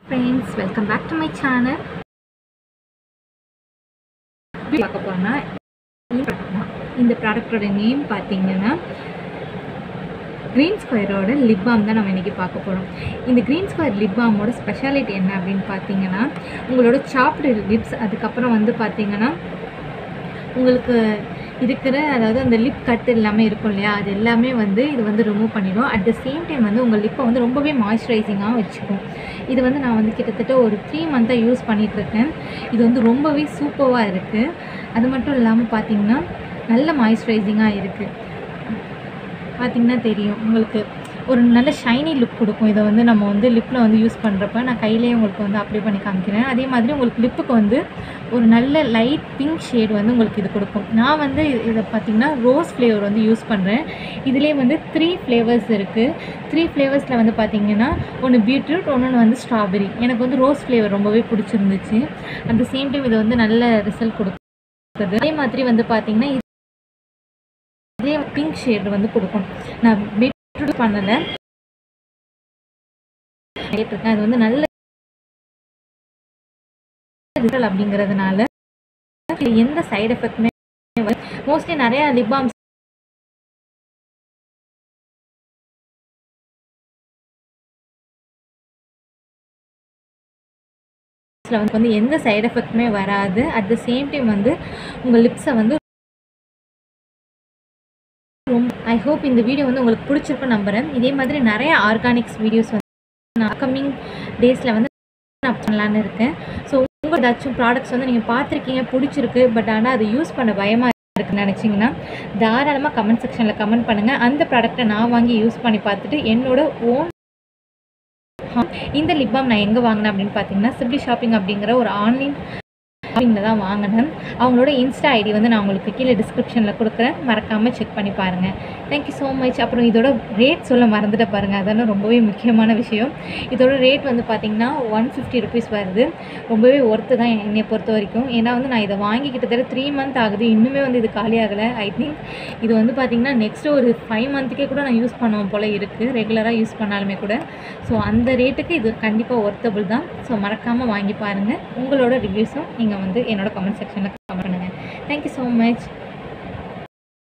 friends welcome back to my channel பார்க்க போனா இந்த ப்ராடக்டோட நேம் பார்த்தீங்கன்னா க்ரீன் ஸ்கொயரோட லிப் பாம் தான் நம்ம இன்றைக்கி பார்க்க போகிறோம் இந்த க்ரீன் ஸ்கொயர் லிப் பாமோட ஸ்பெஷாலிட்டி என்ன அப்படின்னு பார்த்தீங்கன்னா உங்களோட சாப்டு லிப்ஸ் அதுக்கப்புறம் வந்து பார்த்தீங்கன்னா உங்களுக்கு இருக்கிற அதாவது அந்த லிப் கட் எல்லாமே இருக்கும் இல்லையா அது எல்லாமே வந்து இது வந்து ரிமூவ் பண்ணிடும் அட் த சேம் டைம் வந்து உங்கள் லிப்பை வந்து ரொம்பவே மாய்ஸ்சரைசிங்காக வச்சுக்கும் இது வந்து நான் வந்து கிட்டத்தட்ட ஒரு த்ரீ மந்த்தாக யூஸ் பண்ணிகிட்ருக்கேன் இது வந்து ரொம்பவே சூப்பராக இருக்குது அது மட்டும் இல்லாமல் பார்த்தீங்கன்னா நல்ல மாய்ஸ்சரைசிங்காக இருக்குது பார்த்தீங்கன்னா தெரியும் உங்களுக்கு ஒரு நல்ல ஷைனி லுக் கொடுக்கும் இதை வந்து நம்ம வந்து லிப்பில் வந்து யூஸ் பண்ணுறப்ப நான் கையிலேயே உங்களுக்கு வந்து அப்ளை பண்ணி காமிக்கிறேன் அதே மாதிரி உங்களுக்கு லிப்புக்கு வந்து ஒரு நல்ல லைட் பிங்க் ஷேட் வந்து உங்களுக்கு இது கொடுக்கும் நான் வந்து இதை பார்த்திங்கன்னா ரோஸ் ஃப்ளேவர் வந்து யூஸ் பண்ணுறேன் இதிலே வந்து த்ரீ ஃப்ளேவர்ஸ் இருக்குது த்ரீ ஃப்ளேவர்ஸில் வந்து பார்த்திங்கன்னா ஒன்று பீட்ரூட் ஒன்று வந்து ஸ்ட்ராபெரி எனக்கு வந்து ரோஸ் ஃப்ளேவர் ரொம்பவே பிடிச்சிருந்துச்சு அட் த சேம் டைம் இது வந்து நல்ல ரிசல்ட் கொடுக்குது அதே மாதிரி வந்து பார்த்திங்கன்னா இதே பிங்க் ஷேட் வந்து கொடுக்கும் நான் பீட்ரூட் பண்ணலை கேட்டிருக்கேன் அது வந்து நல்ல ரிசல்ட் அப்படிங்கிறதுனால எந்த சைடு எஃபெக்ட்டுமே மோஸ்ட்லி நிறைய லிப் பாம்ஸ் வந்து வந்து எந்த சைடு எஃபெக்ட்டுமே வராது அட் த சேம் டைம் வந்து உங்கள் லிப்ஸை வந்து ரொம்ப ஐ ஹோப் இந்த வீடியோ வந்து உங்களுக்கு பிடிச்சிருக்கும் நம்புகிறேன் இதே மாதிரி நிறைய ஆர்கானிக்ஸ் வீடியோஸ் வந்து நான் அப்கமிங் டேஸில் வந்து நான் பண்ணலான்னு இருக்கேன் ஸோ உங்கள் ஏதாச்சும் ப்ராடக்ட்ஸ் வந்து நீங்கள் பார்த்துருக்கீங்க பிடிச்சிருக்கு பட் ஆனால் அதை யூஸ் பண்ண பயமாக இருக்குன்னு நினச்சிங்கன்னா தாராளமாக கமெண்ட் செக்ஷனில் கமெண்ட் பண்ணுங்கள் அந்த ப்ராடக்ட்டை நான் வாங்கி யூஸ் பண்ணி பார்த்துட்டு என்னோட ஓன் இந்த லிப் பாம் நான் எங்கே வாங்கினேன் அப்படின்னு பார்த்தீங்கன்னா சிப்லி ஷாப்பிங் அப்படிங்கிற ஒரு ஆன்லைன் ஷாப்பிங்கில் தான் வாங்கினேன் அவங்களோட இன்ஸ்டா ஐடி வந்து நான் உங்களுக்கு கீழே டிஸ்கிரிப்ஷனில் கொடுக்குறேன் மறக்காமல் செக் பண்ணி பாருங்கள் தேங்க்யூ ஸோ மச் அப்புறம் இதோட ரேட் சொல்ல மறந்துட்டு பாருங்கள் அதான ரொம்பவே முக்கியமான விஷயம் இதோட ரேட் வந்து பார்த்திங்கன்னா ஒன் ஃபிஃப்டி ருபீஸ் வருது ரொம்பவே ஒர்த்து தான் என்னை பொறுத்த வரைக்கும் ஏன்னா வந்து நான் இதை வாங்கி கிட்டத்தட்ட த்ரீ மந்த் ஆகுது இன்னுமே வந்து இது காலி ஆகலை ஐ திங்க் இது வந்து பார்த்திங்கன்னா நெக்ஸ்ட்டு ஒரு ஃபைவ் மந்த்துக்கே கூட நான் யூஸ் பண்ணுவோம் போல் இருக்குது ரெகுலராக யூஸ் பண்ணாலுமே கூட ஸோ அந்த ரேட்டுக்கு இது கண்டிப்பாக ஒர்த்தபிள் தான் ஸோ மறக்காமல் வாங்கி பாருங்கள் உங்களோட ரிவ்யூஸும் நீங்கள் வந்து என்னோட கமெண்ட் செக்ஷனில் கமெண்ட் பண்ணுங்கள் தேங்க்யூ ஸோ மச்